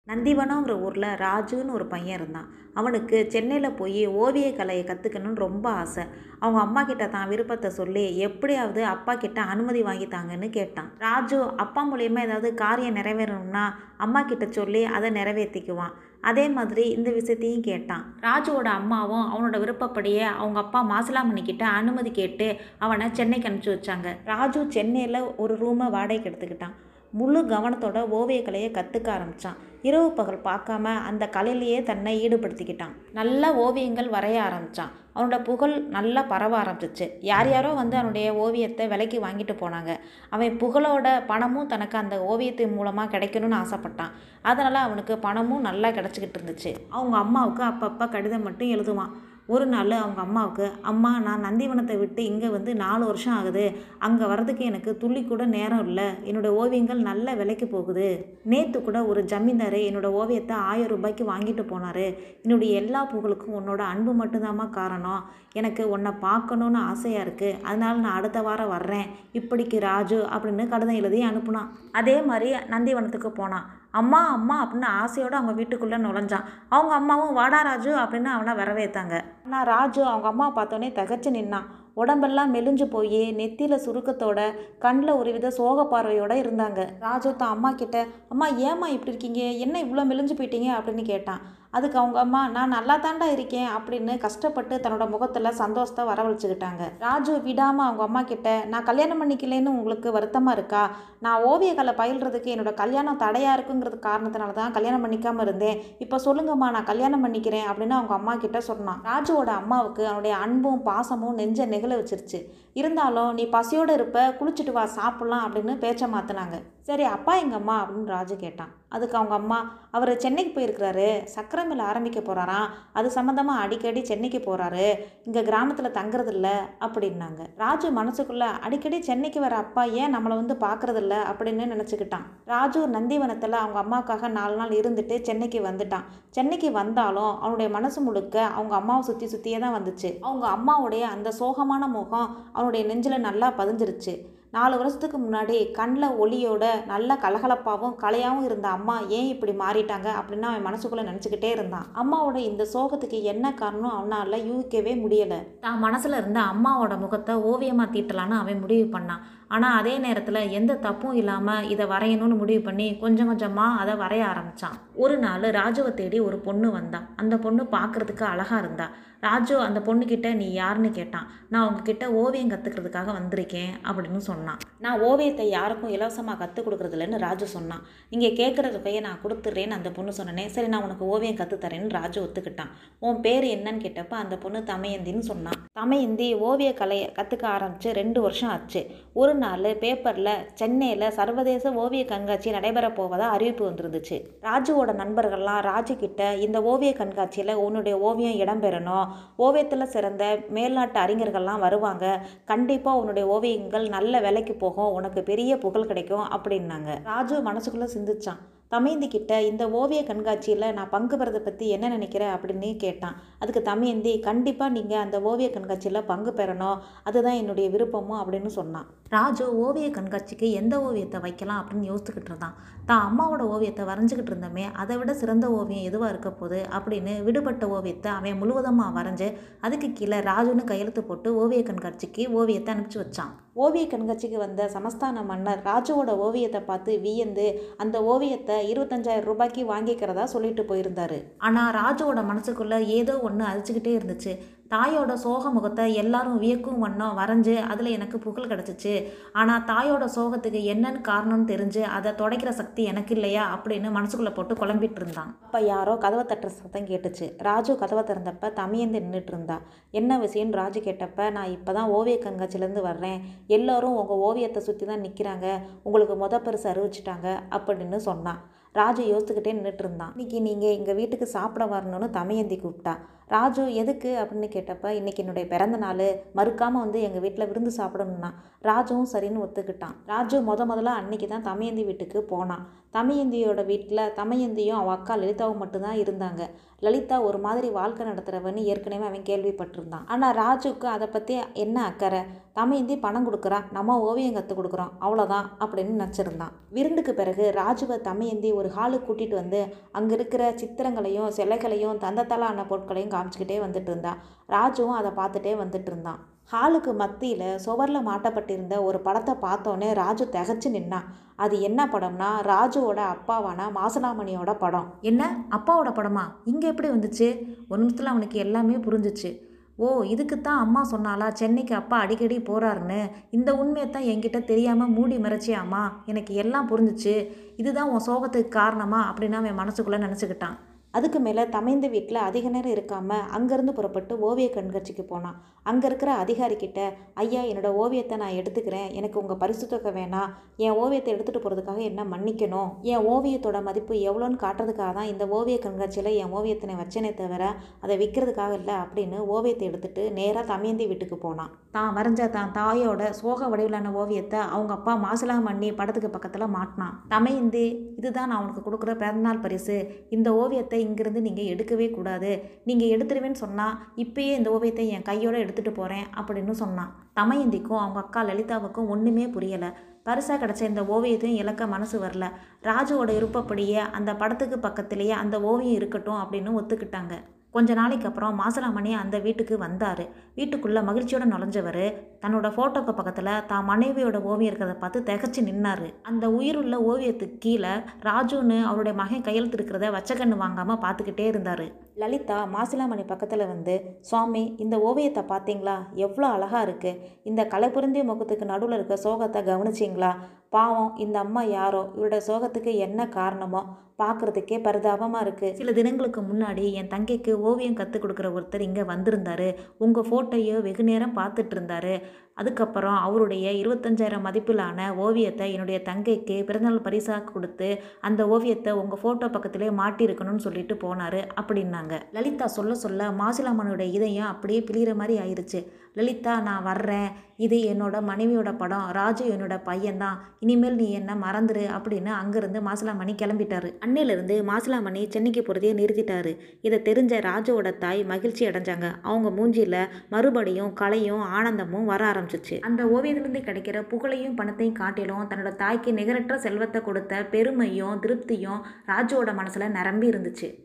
நந்திவனங்கிற ஊரில் ராஜுன்னு ஒரு பையன் இருந்தான் அவனுக்கு சென்னையில் போய் ஓவிய கலையை கற்றுக்கணும்னு ரொம்ப ஆசை அவங்க அம்மா கிட்ட தான் விருப்பத்தை சொல்லி எப்படியாவது அப்பா கிட்ட அனுமதி வாங்கித்தாங்கன்னு கேட்டான் ராஜு அப்பா மூலியமாக ஏதாவது காரியம் நிறைவேறணும்னா அம்மா கிட்ட சொல்லி அதை நிறைவேற்றிக்குவான் அதே மாதிரி இந்த விஷயத்தையும் கேட்டான் ராஜுவோட அம்மாவும் அவனோட விருப்பப்படியே அவங்க அப்பா மாசிலாமணி கிட்ட அனுமதி கேட்டு அவனை சென்னைக்கு அனுப்பிச்சி வச்சாங்க ராஜு சென்னையில் ஒரு ரூமை வாடகைக்கு எடுத்துக்கிட்டான் முழு கவனத்தோட ஓவியக்கலையை கற்றுக்க ஆரம்பித்தான் இரவு பகல் பார்க்காம அந்த கலையிலேயே தன்னை ஈடுபடுத்திக்கிட்டான் நல்ல ஓவியங்கள் வரைய ஆரம்பித்தான் அவனோட புகழ் நல்லா பரவ ஆரம்பிச்சிச்சு யார் யாரோ வந்து அவனுடைய ஓவியத்தை விலைக்கு வாங்கிட்டு போனாங்க அவன் புகழோட பணமும் தனக்கு அந்த ஓவியத்தின் மூலமாக கிடைக்கணும்னு ஆசைப்பட்டான் அதனால் அவனுக்கு பணமும் நல்லா கிடச்சிக்கிட்டு இருந்துச்சு அவங்க அம்மாவுக்கு அப்பப்போ கடிதம் மட்டும் எழுதுவான் ஒரு நாள் அவங்க அம்மாவுக்கு அம்மா நான் நந்திவனத்தை விட்டு இங்கே வந்து நாலு வருஷம் ஆகுது அங்கே வர்றதுக்கு எனக்கு துள்ளி கூட நேரம் இல்லை என்னோட ஓவியங்கள் நல்ல விலைக்கு போகுது நேற்று கூட ஒரு ஜமீன்தார் என்னோட ஓவியத்தை ஆயிரம் ரூபாய்க்கு வாங்கிட்டு போனார் என்னுடைய எல்லா புகழுக்கும் உன்னோட அன்பு மட்டும்தாம்மா காரணம் எனக்கு உன்னை பார்க்கணுன்னு ஆசையாக இருக்குது அதனால நான் அடுத்த வாரம் வர்றேன் இப்படிக்கு ராஜு அப்படின்னு கடிதம் எழுதி அனுப்புனான் அதே மாதிரி நந்திவனத்துக்கு போனான் அம்மா அம்மா அப்படின்னு ஆசையோடு அவங்க வீட்டுக்குள்ளே நுழைஞ்சான் அவங்க அம்மாவும் வாடா ராஜு அப்படின்னு அவனை வரவேத்தாங்க ஆனால் ராஜு அவங்க அம்மா பார்த்தோன்னே தகச்சு நின்னான் உடம்பெல்லாம் மெலிஞ்சு போய் நெத்தியில் சுருக்கத்தோட கண்ணில் ஒரு வித சோக பார்வையோட இருந்தாங்க ராஜு தான் அம்மா கிட்ட அம்மா ஏம்மா இப்படி இருக்கீங்க என்ன இவ்வளோ மெலிஞ்சு போயிட்டீங்க அப்படின்னு கேட்டான் அதுக்கு அவங்க அம்மா நான் நல்லா தாண்டா இருக்கேன் அப்படின்னு கஷ்டப்பட்டு தன்னோட முகத்தில் சந்தோஷத்தை வரவழைச்சிக்கிட்டாங்க ராஜு விடாமல் அவங்க அம்மா கிட்ட நான் கல்யாணம் பண்ணிக்கலேன்னு உங்களுக்கு வருத்தமாக இருக்கா நான் ஓவிய கலை பயில்றதுக்கு என்னோட கல்யாணம் தடையாக இருக்குங்கிறது காரணத்தினால தான் கல்யாணம் பண்ணிக்காமல் இருந்தேன் இப்போ சொல்லுங்கம்மா நான் கல்யாணம் பண்ணிக்கிறேன் அப்படின்னு அவங்க அம்மா கிட்ட சொன்னான் ராஜுவோட அம்மாவுக்கு அவனுடைய அன்பும் பாசமும் நெஞ்ச நெகிழ வச்சிருச்சு இருந்தாலும் நீ பசியோடு இருப்ப குளிச்சுட்டு வா சாப்பிட்லாம் அப்படின்னு பேச்சை மாற்றினாங்க சரி அப்பா எங்கம்மா அப்படின்னு ராஜு கேட்டான் அதுக்கு அவங்க அம்மா அவர் சென்னைக்கு போயிருக்கிறாரு சக்கரை மில் ஆரம்பிக்க போகிறாராம் அது சம்மந்தமாக அடிக்கடி சென்னைக்கு போகிறாரு இங்கே கிராமத்தில் தங்குறதில்ல அப்படின்னாங்க ராஜு மனசுக்குள்ளே அடிக்கடி சென்னைக்கு வர அப்பா ஏன் நம்மளை வந்து பார்க்குறதில்ல அப்படின்னு நினச்சிக்கிட்டான் ராஜு நந்திவனத்தில் அவங்க அம்மாவுக்காக நாலு நாள் இருந்துட்டு சென்னைக்கு வந்துட்டான் சென்னைக்கு வந்தாலும் அவனுடைய மனசு முழுக்க அவங்க அம்மாவை சுற்றி சுற்றியே தான் வந்துச்சு அவங்க அம்மாவுடைய அந்த சோகமான முகம் அவனுடைய நெஞ்சில் நல்லா பதிஞ்சிருச்சு நாலு வருஷத்துக்கு முன்னாடி கண்ணில் ஒளியோட நல்ல கலகலப்பாகவும் கலையாகவும் இருந்த அம்மா ஏன் இப்படி மாறிட்டாங்க அப்படின்னு அவன் மனசுக்குள்ளே நினச்சிக்கிட்டே இருந்தான் அம்மாவோட இந்த சோகத்துக்கு என்ன காரணம் அவனால் யூகிக்கவே முடியலை தான் மனசில் இருந்த அம்மாவோட முகத்தை ஓவியமாக தீட்டலான்னு அவன் முடிவு பண்ணான் ஆனால் அதே நேரத்தில் எந்த தப்பும் இல்லாமல் இதை வரையணும்னு முடிவு பண்ணி கொஞ்சம் கொஞ்சமாக அதை வரைய ஆரம்பித்தான் ஒரு நாள் ராஜுவை தேடி ஒரு பொண்ணு வந்தான் அந்த பொண்ணு பார்க்குறதுக்கு அழகாக இருந்தா ராஜு அந்த பொண்ணுக்கிட்ட நீ யாருன்னு கேட்டான் நான் உங்ககிட்ட ஓவியம் கற்றுக்கிறதுக்காக வந்திருக்கேன் அப்படின்னு சொன்னான் நான் ஓவியத்தை யாருக்கும் இலவசமாக கற்றுக் கொடுக்குறதில்லன்னு ராஜு சொன்னான் நீங்கள் கேட்குற தொகையை நான் கொடுத்துட்றேன்னு அந்த பொண்ணு சொன்னனே சரி நான் உனக்கு ஓவியம் கற்றுத்தரேன்னு ராஜு ஒத்துக்கிட்டான் உன் பேர் என்னன்னு கேட்டப்ப அந்த பொண்ணு தமயந்தின்னு சொன்னான் தமயந்தி ஓவிய கலையை கற்றுக்க ஆரம்பித்து ரெண்டு வருஷம் ஆச்சு ஒரு நாள் பேப்பரில் சென்னையில் சர்வதேச ஓவிய கண்காட்சி நடைபெற போவதாக அறிவிப்பு வந்துருந்துச்சு ராஜுவோட நண்பர்கள்லாம் ராஜு கிட்ட இந்த ஓவிய கண்காட்சியில் உன்னுடைய ஓவியம் இடம்பெறணும் ஓவியத்தில் சிறந்த மேல்நாட்டு அறிஞர்கள்லாம் வருவாங்க கண்டிப்பாக உன்னுடைய ஓவியங்கள் நல்ல விலைக்கு போகும் உனக்கு பெரிய புகழ் கிடைக்கும் அப்படின்னாங்க ராஜு மனசுக்குள்ளே சிந்திச்சான் தமயந்தி கிட்ட இந்த ஓவிய கண்காட்சியில் நான் பங்கு பெறதை பற்றி என்ன நினைக்கிறேன் அப்படின்னு கேட்டான் அதுக்கு தமயந்தி கண்டிப்பாக நீங்கள் அந்த ஓவிய கண்காட்சியில் பங்கு பெறணும் அதுதான் என்னுடைய விருப்பமும் அப்படின்னு சொன்னான் ராஜு ஓவிய கண்காட்சிக்கு எந்த ஓவியத்தை வைக்கலாம் அப்படின்னு யோசிச்சுக்கிட்டு இருந்தான் தான் அம்மாவோட ஓவியத்தை வரைஞ்சிக்கிட்டு இருந்தோமே அதை விட சிறந்த ஓவியம் எதுவாக இருக்க போகுது அப்படின்னு விடுபட்ட ஓவியத்தை அவன் முழுவதுமாக வரைஞ்சு அதுக்கு கீழே ராஜுன்னு கையெழுத்து போட்டு ஓவிய கண்காட்சிக்கு ஓவியத்தை அனுப்பிச்சி வச்சான் ஓவிய கண்காட்சிக்கு வந்த சமஸ்தான மன்னர் ராஜுவோட ஓவியத்தை பார்த்து வியந்து அந்த ஓவியத்தை இருபத்தஞ்சாயிரம் ரூபாய்க்கு வாங்கிக்கிறதா சொல்லிட்டு போயிருந்தாரு ஆனால் ராஜுவோட மனசுக்குள்ள ஏதோ ஒன்று அழிச்சுக்கிட்டே இருந்துச்சு தாயோட சோக முகத்தை எல்லாரும் வியக்கும் வண்ணம் வரைஞ்சு அதில் எனக்கு புகழ் கிடச்சிச்சு ஆனால் தாயோட சோகத்துக்கு என்னன்னு காரணம்னு தெரிஞ்சு அதை துடைக்கிற சக்தி எனக்கு இல்லையா அப்படின்னு மனசுக்குள்ளே போட்டு குழம்பிட்டு இருந்தான் அப்போ யாரோ கதவை தட்டுற சத்தம் கேட்டுச்சு ராஜு கதவை திறந்தப்ப தமையந்து நின்றுட்டு இருந்தா என்ன விஷயம்னு ராஜு கேட்டப்ப நான் இப்போ தான் ஓவிய கண்காட்சியிலேருந்து வர்றேன் எல்லோரும் உங்கள் ஓவியத்தை சுற்றி தான் நிற்கிறாங்க உங்களுக்கு மொத பரிசு அறிவிச்சிட்டாங்க அப்படின்னு சொன்னான் ராஜு யோசிச்சுக்கிட்டே நின்றுட்டு இருந்தான் இன்னைக்கு நீங்கள் எங்கள் வீட்டுக்கு சாப்பிட வரணும்னு தமையந்தி கூப்பிட்டா ராஜு எதுக்கு அப்படின்னு கேட்டப்ப இன்றைக்கி என்னுடைய பிறந்த நாள் மறுக்காமல் வந்து எங்கள் வீட்டில் விருந்து சாப்பிடணும்னா ராஜுவும் சரின்னு ஒத்துக்கிட்டான் ராஜு முத முதல்ல அன்னைக்கு தான் தமையந்தி வீட்டுக்கு போனான் தமையந்தியோட வீட்டில் தமையந்தியும் அவன் அக்கா லலிதாவும் மட்டும்தான் இருந்தாங்க லலிதா ஒரு மாதிரி வாழ்க்கை நடத்துகிறவன்னு ஏற்கனவே அவன் கேள்விப்பட்டிருந்தான் ஆனால் ராஜுக்கு அதை பற்றி என்ன அக்கறை தமையந்தி பணம் கொடுக்குறா நம்ம ஓவியம் கற்றுக் கொடுக்குறோம் அவ்வளோதான் அப்படின்னு நினச்சிருந்தான் விருந்துக்கு பிறகு ராஜுவை தமையந்தி ஒரு ஹாலுக்கு கூட்டிகிட்டு வந்து அங்கே இருக்கிற சித்திரங்களையும் சிலைகளையும் தந்தத்தாலான பொருட்களையும் காமிச்சிக்கிட்டே வந்துட்டு இருந்தா ராஜுவும் அதை பார்த்துட்டே வந்துட்டு இருந்தான் ஹாலுக்கு மத்தியில் சுவரில் மாட்டப்பட்டிருந்த ஒரு படத்தை பார்த்தோன்னே ராஜு திகச்சு நின்னான் அது என்ன படம்னா ராஜுவோட அப்பாவான மாசலாமணியோட படம் என்ன அப்பாவோட படமா இங்கே எப்படி வந்துச்சு ஒரு நிமிஷத்தில் அவனுக்கு எல்லாமே புரிஞ்சிச்சு ஓ இதுக்கு தான் அம்மா சொன்னாலா சென்னைக்கு அப்பா அடிக்கடி போகிறாருன்னு இந்த உண்மையை தான் என்கிட்ட தெரியாமல் மூடி மறைச்சியாம்மா எனக்கு எல்லாம் புரிஞ்சிச்சு இதுதான் உன் சோகத்துக்கு காரணமா அப்படின்னு அவன் மனசுக்குள்ளே நினச்சிக்கிட்டான் அதுக்கு மேலே தமைந்த வீட்டில் அதிக நேரம் இருக்காமல் அங்கேருந்து புறப்பட்டு ஓவிய கண்காட்சிக்கு போனான் அங்கே இருக்கிற அதிகாரிக்கிட்ட ஐயா என்னோட ஓவியத்தை நான் எடுத்துக்கிறேன் எனக்கு உங்கள் பரிசு தொகை வேணாம் என் ஓவியத்தை எடுத்துகிட்டு போகிறதுக்காக என்ன மன்னிக்கணும் என் ஓவியத்தோட மதிப்பு எவ்வளோன்னு காட்டுறதுக்காக தான் இந்த ஓவிய கண்காட்சியில் என் ஓவியத்தை நான் வச்சேனே தவிர அதை விற்கிறதுக்காக இல்லை அப்படின்னு ஓவியத்தை எடுத்துகிட்டு நேராக தமையந்தி வீட்டுக்கு போனான் தான் வரைஞ்ச தான் தாயோட சோக வடிவிலான ஓவியத்தை அவங்க அப்பா மாசிலாமண்ணி படத்துக்கு பக்கத்தில் மாட்டினான் தமையந்தி இதுதான் நான் உனக்கு கொடுக்குற பிறந்தநாள் பரிசு இந்த ஓவியத்தை இங்கிருந்து நீங்கள் எடுக்கவே கூடாது நீங்கள் எடுத்துருவேன்னு சொன்னால் இப்பயே இந்த ஓவியத்தை என் கையோடு எடுத்துகிட்டு போகிறேன் அப்படின்னு சொன்னான் தமயந்திக்கும் அவங்க அக்கா லலிதாவுக்கும் ஒன்றுமே புரியலை பரிசாக கிடச்ச இந்த ஓவியத்தையும் இழக்க மனசு வரல ராஜுவோட விருப்பப்படியே அந்த படத்துக்கு பக்கத்துலேயே அந்த ஓவியம் இருக்கட்டும் அப்படின்னு ஒத்துக்கிட்டாங்க கொஞ்ச நாளைக்கு அப்புறம் மாசலாமணி அந்த வீட்டுக்கு வந்தார் வீட்டுக்குள்ளே மகிழ்ச்சியோட நுழைஞ்சவர் தன்னோட ஃபோட்டோக்கு பக்கத்தில் தான் மனைவியோட ஓவியம் இருக்கிறத பார்த்து திகச்சு நின்னார் அந்த உயிருள்ள ஓவியத்துக்கு கீழே ராஜுன்னு அவருடைய மகன் கையெழுத்து இருக்கிறத வச்சக்கண்ணு வாங்காமல் பார்த்துக்கிட்டே இருந்தார் லலிதா மாசிலாமணி பக்கத்தில் வந்து சுவாமி இந்த ஓவியத்தை பார்த்தீங்களா எவ்வளோ அழகாக இருக்குது இந்த கலைபுரிந்திய முகத்துக்கு நடுவில் இருக்க சோகத்தை கவனிச்சிங்களா பாவம் இந்த அம்மா யாரோ இவரோட சோகத்துக்கு என்ன காரணமோ பார்க்குறதுக்கே பரிதாபமாக இருக்குது சில தினங்களுக்கு முன்னாடி என் தங்கைக்கு ஓவியம் கற்றுக் கொடுக்குற ஒருத்தர் இங்கே வந்திருந்தாரு உங்கள் ஃபோட்டோயோ வெகு நேரம் பார்த்துட்டு இருந்தாரு அதுக்கப்புறம் அவருடைய இருபத்தஞ்சாயிரம் மதிப்பிலான ஓவியத்தை என்னுடைய தங்கைக்கு பிறந்தநாள் பரிசாக கொடுத்து அந்த ஓவியத்தை உங்கள் ஃபோட்டோ பக்கத்திலே மாட்டியிருக்கணும்னு சொல்லிட்டு போனார் அப்படின்னாங்க லலிதா சொல்ல சொல்ல மாசிலாமனுடைய இதயம் அப்படியே பிளிகிற மாதிரி ஆயிடுச்சு லலிதா நான் வர்றேன் இது என்னோட மனைவியோட படம் ராஜு என்னோட பையன்தான் இனிமேல் நீ என்ன மறந்துரு அப்படின்னு அங்கேருந்து மாசிலாமணி கிளம்பிட்டாரு அன்னையிலேருந்து மாசிலாமணி சென்னைக்கு போகிறதையே நிறுத்திட்டாரு இதை தெரிஞ்ச ராஜுவோட தாய் மகிழ்ச்சி அடைஞ்சாங்க அவங்க மூஞ்சியில் மறுபடியும் கலையும் ஆனந்தமும் வர ஆரம்பிச்சிச்சு அந்த ஓவியத்திலிருந்து கிடைக்கிற புகழையும் பணத்தையும் காட்டிலும் தன்னோட தாய்க்கு நிகரற்ற செல்வத்தை கொடுத்த பெருமையும் திருப்தியும் ராஜுவோட மனசில் நிரம்பி இருந்துச்சு